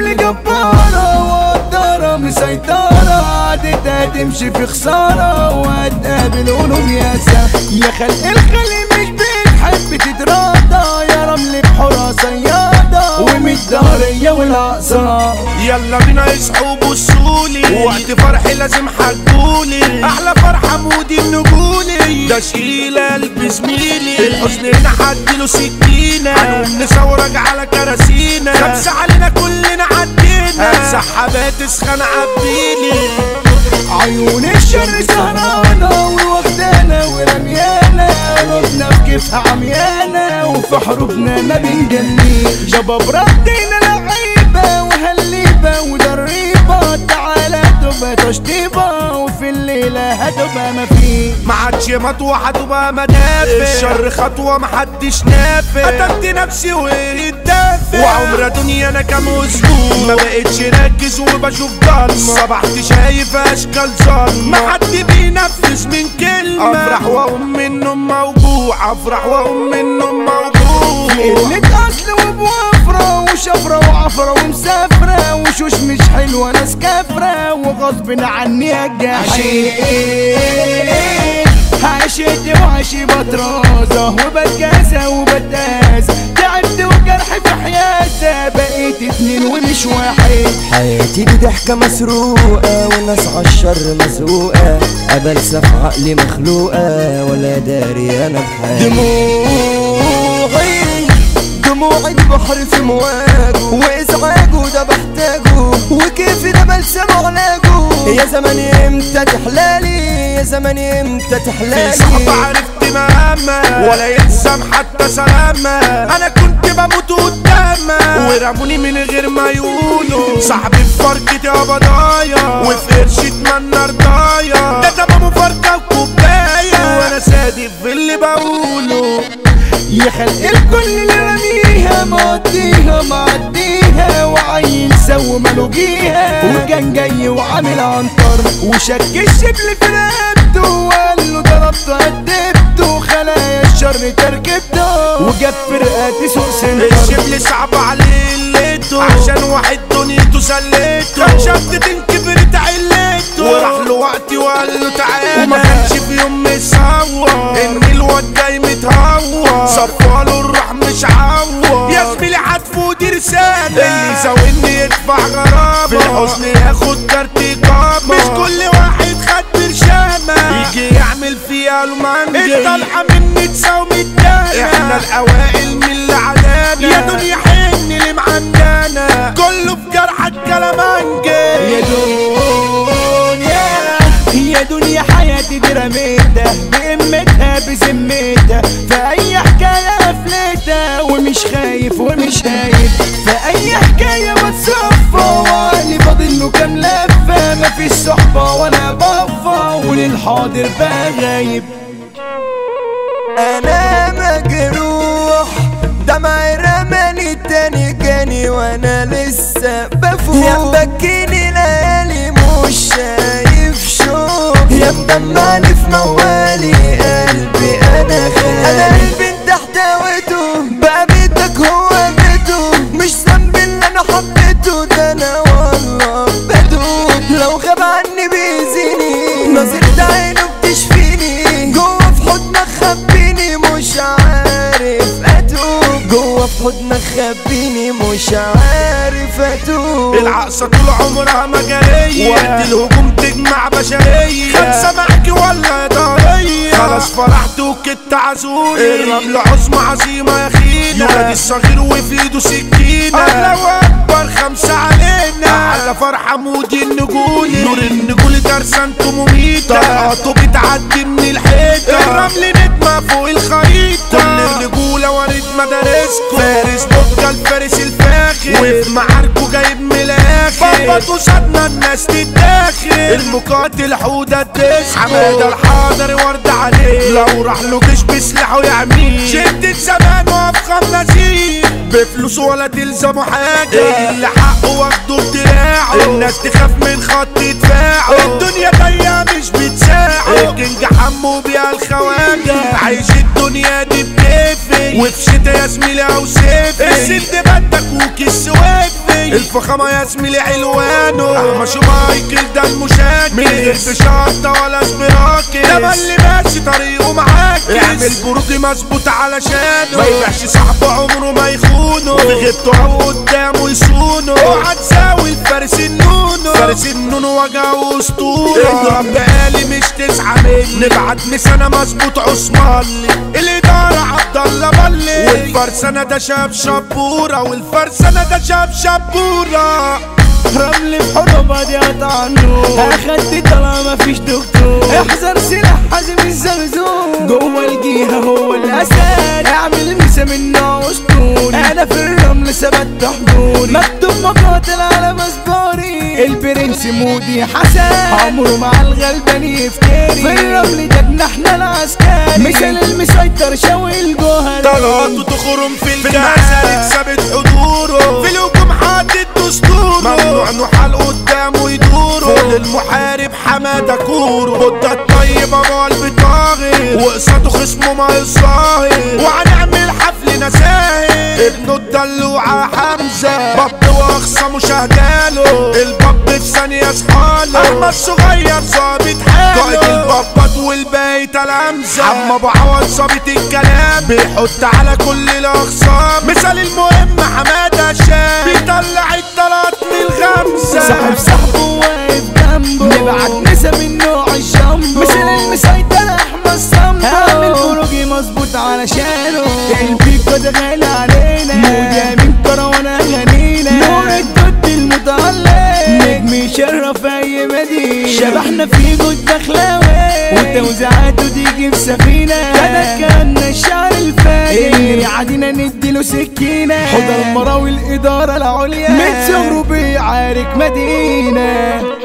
اللي جبارة وقدارة مسيطرة عادتها تمشي في خسارة وهتقابل قلوب ياسا يا خلق الخلق مش بتحب تتراضى يا رمل بحورة صيادة وميت دهرية والأقصى يلا بينا اصحوا بصولي وقت فرحي لازم حجولي احلى فرحه مودي النجولي ده شيل قلب زميلي الحزن هنا حدله سكينه هنقوم نصورك على كراسينا خمسه علينا كلنا عدينا سحابات اسخن عبيلي عيون الشر سهرانة وواخدانا ورميانا قلوبنا في كيفها عميانة وفي حروبنا ما بنجنيش شباب ردينا لعيبة وهليبة ودريبة تعالى تبقى تشطيبة وفي الليلة هتبقى مفيش ما عادش مطوة هتبقى مدافع الشر خطوة محدش نافع قتلت نفسي واتدافع وعمر دنيا انا كام اسبوع ما بقتش راكز وبشوف ضلمة صبحت شايف اشكال ظلمة ما حد بينفذ من كلمة افرح واقوم منهم موجوع افرح واقوم منهم موجوع قلة أصل وبوفرة وشفرة وعفرة ومسافرة وشوش مش حلوة ناس كافرة وغصب عني الجحيم عشت وعشي بطرازة وبتكاسة وبتاسة تعبت وجرحي في حياتي بقيت اتنين ومش واحد حياتي دي ضحكة مسروقة والناس عالشر مسروقة أبلسة في عقلي مخلوقة ولا داري أنا بحالي دموعي دموعي البحر في مواجه وإزعاجه ده بحتاجه وكيف ده بلسم علاجه يا زماني امتى تحلالي يا زماني امتى في تحلالي صعب عرفت مهمة ولا يلزم حتى سلامة انا كنت بموت قدامها ورموني من غير ما يقولوا صاحبي في فرقة يا بضايا وفي قرش اتمنى رضايا ده تمام فرقة وكوباية وانا صادق في اللي بقوله يا خلق الكل اللي رميها مقضيها معديها وعيل سو ملوجيها وكان جاي وعامل عنتر وشك الشبل في رقبته وقال له ضربته هدبته خلايا الشر تركبته وجاب فرقاتي سوق سنتر الشبل صعب عليه قلته عشان واحد دنيته سلته كان شدتين كبرت علته وراح له وقتي وقال له تعالى وما كانش في يوم مصور ان الواد جاي متهور صفاله الروح مش عور يا زميلي عطفه دي رسالة اللي يزاولني يدفع غرامة في الحزن ياخد كارت إقامة مش كل واحد خد برشامة يجي يعمل فيها المانجا الطلعة مني تساوي الدانا احنا الأوائل من اللي عدانا يا دنيا حن اللي معندانا كله في جرحك كلامانجا يا دنيا يا دنيا حياتي دي رميتها بقمتها بذمتها في اي حكايه قفلتها ومش خايف ومش هايب في اي حكايه بتصفى وعقلي فاضل له كام لفه مفيش صحبه وانا بفه وللحاضر بقى غايب انا مجروح دمعي رماني تاني جاني وانا لسه بفوق يا مبكيني ليالي مش شايف شوق يا مدمعني في موالي قلبي انا خايف انا قلبي انت احتويته بقى بيتك هو بيته مش ذنبي اللي انا حبيته ده انا والله بدوب لو غاب عني بيزيني نظرة عينه بتشفيني جوه في حضنك خبيني مش عارف اتوب جوه في حضنك خبيني مش عارف اتوب العقصة طول عمرها مجالية وقت الهجوم تجمع بشرية خمسة معاكي ولا إدارية خلاص فرحت وكنت عزولي الرمل عظمى عظيمة يا خينا يولد الصغير وفي ايده سكينة الله أكبر خمسة علينا على فرحة مودي النجولي نور النجولي درسة انتو مميتة طلقاته بتعدي من الحيطة الرمل نجمة فوق الخريطة كل الرجولة ورد مدارسكم فارس بكة الفارس الفاخر وفي معاركه جايب من الاخر بابا صدنا الناس تتاخر المقاتل حودة الدسكو حمادة الحاضر ورد عليه لو راح له جيش بسلاحه يعميه شدة زمان وافخم نزيه بفلوس ولا تلزمه حاجة اللي حقه واخده بدراعه الناس تخاف من خط دفاعه الدنيا جاية مش بتساعه الكينج حمو بيها الخواجة عايش الدنيا دي بكيفي وفي شتا يا زميلي او صيفي السد بدك وكيس وفي الفخامة يا زميلي علوانه ماشي مايكل ده المشاكل من غير شرطة ولا سبراكي ده اللي ماشي طريقه معاك اعمل برج مظبوط علشانه ما يبيعش صاحبه عمره ما يخونه في غيبته او قدامه يصونه اوعى تساوي الفارس النونو فارس النونو وجهه اسطوره اضرب بقالي مش تسعة مني نبعت مسانة مظبوط عثمانلي الادارة عبد الله بلي والفرسانة ده شاب شبورة والفرسانة ده شاب شبورة رمل في حروب دي عنه اخدت طالما مفيش دكتور احذر سلاح حازم الزغزور جوه الجيهة هو الاسد اعمل مسا منه اسطوري انا في الرمل ثبت حضوري مكتوب مقاتل على مسباري البرنس مودي حسن عمره مع الغلبان يفتري في الرمل ده جناحنا العسكري مثال المسيطر شوي الجوهري طلعته تخرم في الجسد ثابت حضوره في الهجوم حاطط دستوره ممنوع نحال قدامه يدوره فوق المحارب حماده كوره بودة الطيب ابو قلب طاغي وقصاده خصمه ما يظاهر وهنعمل حفل نزاهر ابنه الدلوعة حمزة باب واخصى مشاهداله الباب في ثانية صحاله اما الصغير ظابط حاله قائد البابات والباقي تلامذة عم ابو عوض ظابط الكلام بيحط على كل الاخصام مثال المهم حماده شام بيطلع الطلات من الغمزه صاحب صاحبه واقف جنبه نبعت نسا من نوع الجامبو مثل المسيطر احمد صمبو هعمل بروجي مظبوط علشانه البيكو ده غالي علينا مودي من كروان اغانينا نور الدود المتألق نجم يشرف اي مدينة شبحنا في جود دخلاوي وتوزيعاته تيجي في سفينة كان كان الشعر الفاجر اللي يعادينا نديله سكينة حضر المراوي الإدارة العليا من صغره بيعارك مدينة